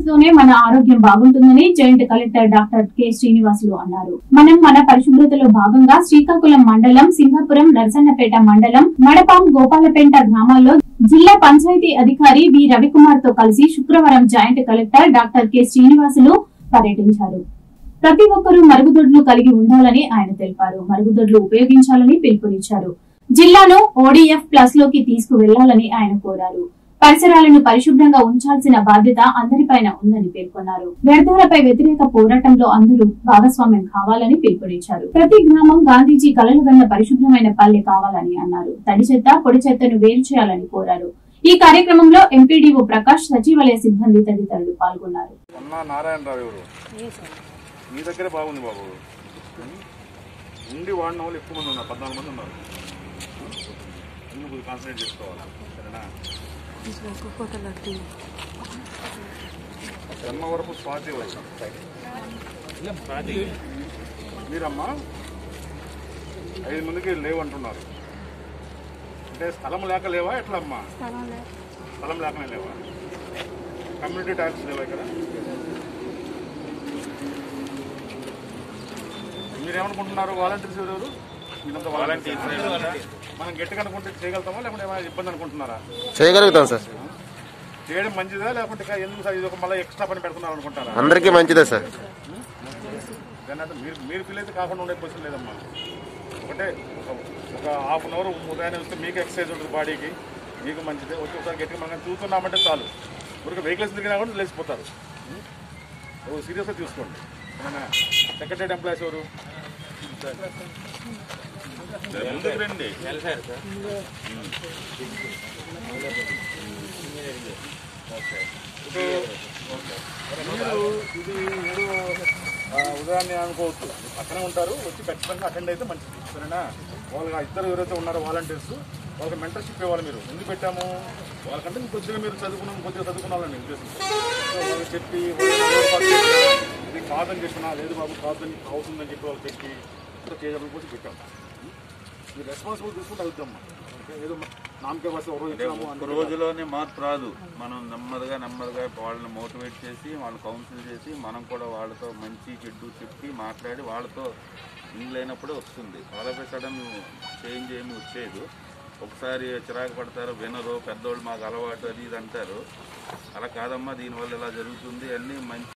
పరిశుభ్రతతోనే మన ఆరోగ్యం బాగుంటుందని joint collector doctor K Srinivasulu అన్నారు మనం మన పరిశుభ్రతలో భాగంగా శ్రీకాకుళం మండలం సింహాపురం నరసన్నపేట మండలం మడపాం గోపాలపేంట గ్రామాల్లో జిల్లా పంచాయతీ అధికారి వి రవికుమార్ తో కలిసి శుక్రవారం joint collector doctor K Srinivasulu పర్యటించారు ప్రతి ఒక్కరూ మరుగుదొడ్లు కలిగి ఉండాలని ఆయన తెలిపారు మరుగుదొడ్లు ఉపయోగించాలని పిలుపునిచ్చారు జిల్లాను ఓడిఎఫ్ ప్లస్ లోకి తీసుకువెళ్లాలని ఆయన కోరారు పరిసరాలను పరిశుభ్రంగా ఉంచాల్సిన బాధ్యత అందరిపైన ఉందని పేర్కొన్నారు వ్యర్థాలపై వ్యతిరేక పోరాటంలో అందరూ భాగస్వామ్యం కావాలని పిలుపునిచ్చారు ప్రతి గ్రామం గాంధీజీ కలలుగన్న పరిశుభ్రమైన పల్లె కావాలని అన్నారు తడి చెత్త పొడి చెత్తను వేరు చేయాలని కోరారు ఈ కార్యక్రమంలో ఎంపీడీఓ ప్రకాష్ సచివాలయ సిబ్బంది తదితరులు పాల్గొన్నారు అన్న నారాయణరావు ఎవరు మీ దగ్గరే బాగుంది బాబు ఉండి వాడిన వాళ్ళు ఎక్కువ మంది ఉన్నారు పద్నాలుగు మంది ఉన్నారు అన్ని కొద్దిగా కాన్సన్ట్రేట్ చేసుకోవాలి సరేనా జన్మ వరకు స్వాతి వచ్చాం మీరమ్మా ఐదు మందికి లేవు అంటున్నారు అంటే స్థలం లేక లేవా ఎట్లా అమ్మా స్థలం లేకనే లేవా కమ్యూనిటీ టాయిలెట్స్ లేవా ఇక్కడ మీరేమనుకుంటున్నారు వాలంటీర్స్ ఎవరు మీరంతా వాలంటీర్స్ మనం గట్టిగా అనుకుంటే చేయగలుగుతామా లేకుంటే ఏమైనా ఇబ్బంది అనుకుంటున్నారా చేయగలుగుతాం సార్ చేయడం మంచిదా లేకుంటే ఇక ఎందుకు సార్ ఇది ఒక మళ్ళీ ఎక్స్ట్రా పని పెడుతున్నారు అనుకుంటారా అందరికీ మంచిదే సార్ దాని మీరు మీరు ఫీల్ అయితే కాకుండా ఉండే క్వశ్చన్ లేదమ్మా ఒకటే ఒక- ఒక హాఫ్ అన్ అవర్ ఉదయాన్నే వస్తే మీకు ఎక్సర్సైజ్ ఉంటుంది బాడీకి మీకు మంచిదే వచ్చి ఒకసారి గట్టిగా మనం చూస్తున్నామంటే చాలు ఊరికి వెహికల్స్ తిరిగినా కూడా లేచిపోతారు సీరియస్గా తీసుకోండి సెక్రటరీ ఎంప్లాయీస్ ఎవరు ముందుకు రండి ఓకే మీరు ఇది ఏదో ఆ, ఉదాహరణ అనుకోవద్దు పక్కనే ఉంటారు వచ్చి ఖచ్చితంగా అటెండ్ అయితే మంచిది సరేనా వాళ్ళకి ఆ ఇద్దరు ఎవరైతే ఉన్నారో వాలంటీర్స్ వాళ్ళకి మెంటర్షిప్ ఇవ్వాలి మీరు ఎందుకు పెట్టాము వాళ్ళకంటే మీకు కొద్దిగా మీరు చదువుకున్నాం కొద్దిగా చదువుకున్నాలని ఉద్దేశం సో వాళ్ళకి చెప్పి వాళ్ళకి ఏర్పాటు చేసి, ఇది కాదని చెప్పినా లేదు బాబు కాదని అవుతుందని చెప్పి వాళ్ళకి చెప్పి ఇంకా చేయడం కోసం పెట్టాం మీరు రెస్పాన్సిబుల్ తీసుకుంటే అవుతాం ఏదో నామకే భాష ఒక రోజు ఇచ్చాము ఒక రోజులోనే మార్పు రాదు మనం నెమ్మదిగా నెమ్మదిగా వాళ్ళని మోటివేట్ చేసి వాళ్ళని కౌన్సిల్ చేసి మనం కూడా వాళ్ళతో మంచి చెడ్డు చెప్పి మాట్లాడి వాళ్ళతో ఇంగ్ లేనప్పుడే వస్తుంది ఆల్ ఆఫ్ సడన్ చేంజ్ ఏమి వచ్చేది ఒకసారి చిరాకు పడతారు వినరు పెద్దోళ్ళు మాకు అలవాటు అది ఇది అంటారు అలా కాదమ్మా దీనివల్ల ఇలా జరుగుతుంది అన్నీ మంచి